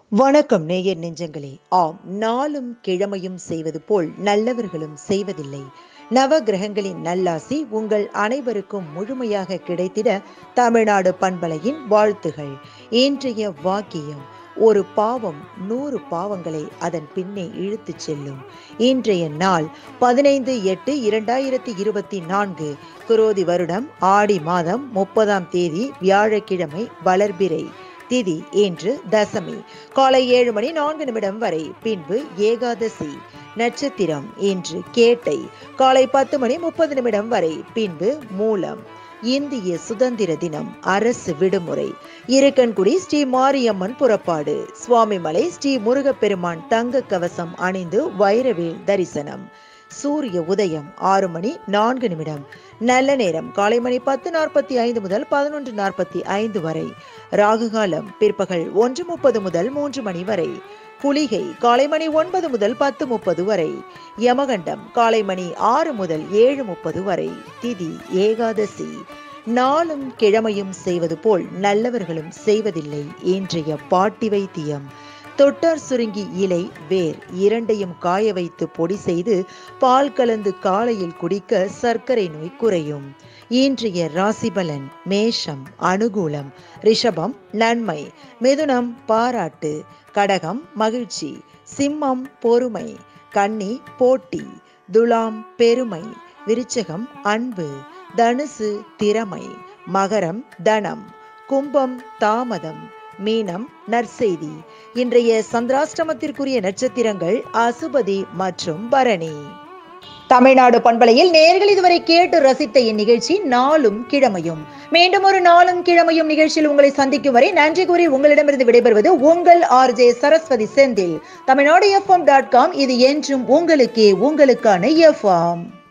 வணக்கம் நேயர் நெஞ்சங்களே ஆம் நாளும் கிழமையும் செய்வது போல் நல்லவர்களும் செய்வதில்லை நவ கிரகங்களின் நல்லாசி உங்கள் அனைவருக்கும் முழுமையாக கிடைத்திட தமிழ்நாடு பண்பலையின் வாழ்த்துகள் இன்றைய வாக்கியம் ஒரு பாவம் நூறு பாவங்களை அதன் பின்னே இழுத்துச் செல்லும் இன்றைய நாள் பதினைந்து எட்டு இரண்டாயிரத்தி இருபத்தி நான்கு குரோதி வருடம் ஆடி மாதம் முப்பதாம் தேதி வியாழக்கிழமை வளர்பிறை திதி இன்று தசமி காலை ஏழு மணி நான்கு நிமிடம் வரை பின்பு ஏகாதசி நட்சத்திரம் இன்று கேட்டை காலை பத்து மணி முப்பது நிமிடம் வரை பின்பு மூலம் இந்திய சுதந்திர தினம் அரசு விடுமுறை இருக்கன்குடி ஸ்ரீ மாரியம்மன் புறப்பாடு சுவாமிமலை ஸ்ரீ முருகப்பெருமான் தங்க கவசம் அணிந்து வைரவேல் தரிசனம் சூரிய உதயம் ஆறு மணி நான்கு நிமிடம் நல்ல நேரம் காலை மணி பத்து நாற்பத்தி ஐந்து முதல் பதினொன்று நாற்பத்தி ஐந்து வரை ராகு காலம் பிற்பகல் ஒன்று முப்பது முதல் மூன்று மணி வரை குளிகை காலை மணி ஒன்பது முதல் பத்து முப்பது வரை யமகண்டம் காலை மணி ஆறு முதல் ஏழு முப்பது வரை திதி ஏகாதசி நாளும் கிழமையும் செய்வது போல் நல்லவர்களும் செய்வதில்லை இன்றைய பாட்டி வைத்தியம் தொட்டார் சுருங்கி இலை வேர் இரண்டையும் காய வைத்து பொடி செய்து பால் கலந்து காலையில் குடிக்க சர்க்கரை நோய் குறையும் இன்றைய ராசிபலன் மேஷம் அனுகூலம் ரிஷபம் நன்மை மிதுனம் பாராட்டு கடகம் மகிழ்ச்சி சிம்மம் பொறுமை கன்னி போட்டி துலாம் பெருமை விருச்சகம் அன்பு தனுசு திறமை மகரம் தனம் கும்பம் தாமதம் மீனம் நற்செய்தி இன்றைய சந்திராஷ்டமத்திற்குரிய நட்சத்திரங்கள் அசுபதி மற்றும் பரணி தமிழ்நாடு பண்பலையில் நேர்கள் இதுவரை கேட்டு ரசித்த இந்நிகழ்ச்சி நாளும் கிழமையும் மீண்டும் ஒரு நாளும் கிழமையும் நிகழ்ச்சியில் உங்களை சந்திக்கும் வரை நன்றி கூறி உங்களிடமிருந்து விடைபெறுவது உங்கள் RJ Saraswathi Senthil Tamil Nadu FM dot com இது என்றும் உங்களுக்கே உங்களுக்கான எஃப்எம்